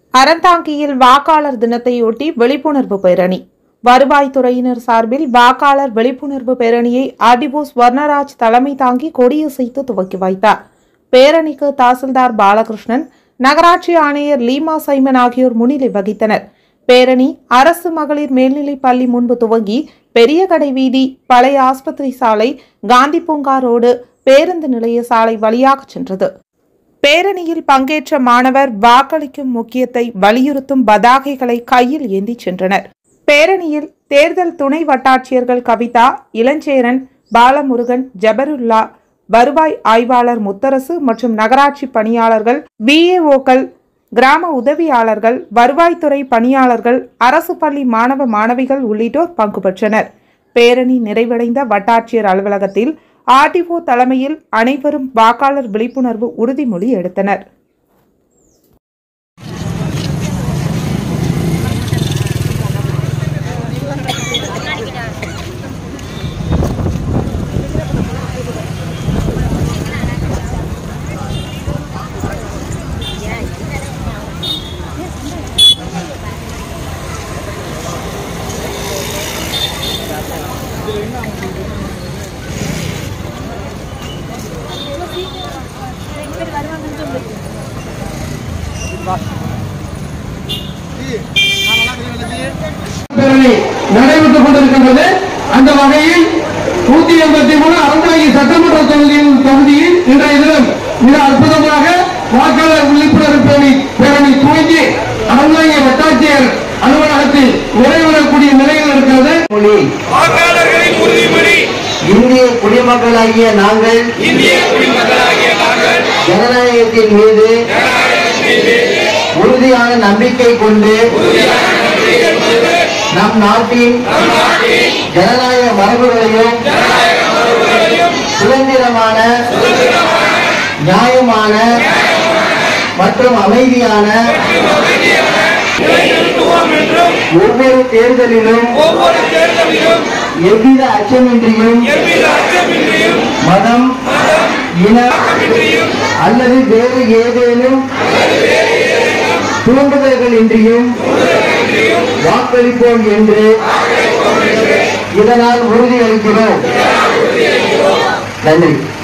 அறந்தாங்கியில் வாக்காளர் தினத்தையொட்டி விழிப்புணர்வு பேரணி வருவாய்த்துறையினர் சார்பில் வாக்காளர் விழிப்புணர்வு பேரணியை ஆர்டிஓ ஸ்வர்ணராஜ் தலைமை தாங்கி கொடியசைத்து துவக்கி வைத்தார் பேரணிக்கு தாசில்தார் பாலகிருஷ்ணன் நகராட்சி ஆணையர் லீமா சைமன் ஆகியோர் முன்னிலை வகித்தனர் பேரணி அரசு மகளிர் மேல்நிலைப் பள்ளி முன்பு துவங்கி பெரிய கடை வீதி பழைய ஆஸ்பத்திரி சாலை காந்தி பூங்கா ரோடு பேருந்து நிலைய சாலை வழியாக சென்றது பேரணியில் பங்கேற்ற மாணவர் வாக்களிக்கும் முக்கியத்தை வலியுறுத்தும் பதாகைகளை கையில் ஏந்தி சென்றனர் பேரணியில் தேர்தல் துணை வட்டாட்சியர்கள் கவிதா இளஞ்சேரன் பாலமுருகன் ஜபருல்லா வருவாய் ஆய்வாளர் முத்தரசு மற்றும் நகராட்சி பணியாளர்கள் பிஏஓக்கள் கிராம உதவியாளர்கள் வருவாய்த்துறை பணியாளர்கள் அரசு பள்ளி மாணவ மாணவிகள் உள்ளிட்டோர் பங்கு பெற்றனர் பேரணி நிறைவடைந்த வட்டாட்சியர் அலுவலகத்தில் ஆர்டிஓ தலைமையில் அனைவரும் வாக்காளர் விழிப்புணர்வு உறுதிமொழி எடுத்தனர் பேரணி நடைபெற்றுக் கொண்டிருக்கின்றது அந்த வகையில் நூத்தி எண்பத்தி மூணு அறந்தாங்கி சட்டமன்ற தொகுதியில் தொகுதியில் இன்றைய தினம் மிக அற்புதமாக வாக்காளர் விழிப்புணர்வு பேரணி பேரணி துவங்கி அறந்தாங்கி வட்டாட்சியர் அலுவலகத்தில் நிறைவேறக்கூடிய நிலையில் இருக்கிறது மொழி வாக்காளர்களின் உறுதிமொழி இந்திய குடிமக்களாகிய நாங்கள் இந்திய குடிமக்களாகிய நாங்கள் ஜனநாயகத்தின் மீது உறுதியான நம்பிக்கை கொண்டு நம் நாட்டின் ஜனநாயக மரபுகளையும் சுதந்திரமான நியாயமான மற்றும் அமைதியான ஒவ்வொரு தேர்தலிலும் ஒவ்வொரு தேர்தலிலும் எவ்வித அச்சமின்றியும் எவ்வித அச்சமின்றியும் மதம் இன அல்லது வேறு ஏதேனும் தூண்டுதல்கள் இன்றியும் வாக்களிப்போம் என்று இதனால் உறுதியளிக்கிறோம் நன்றி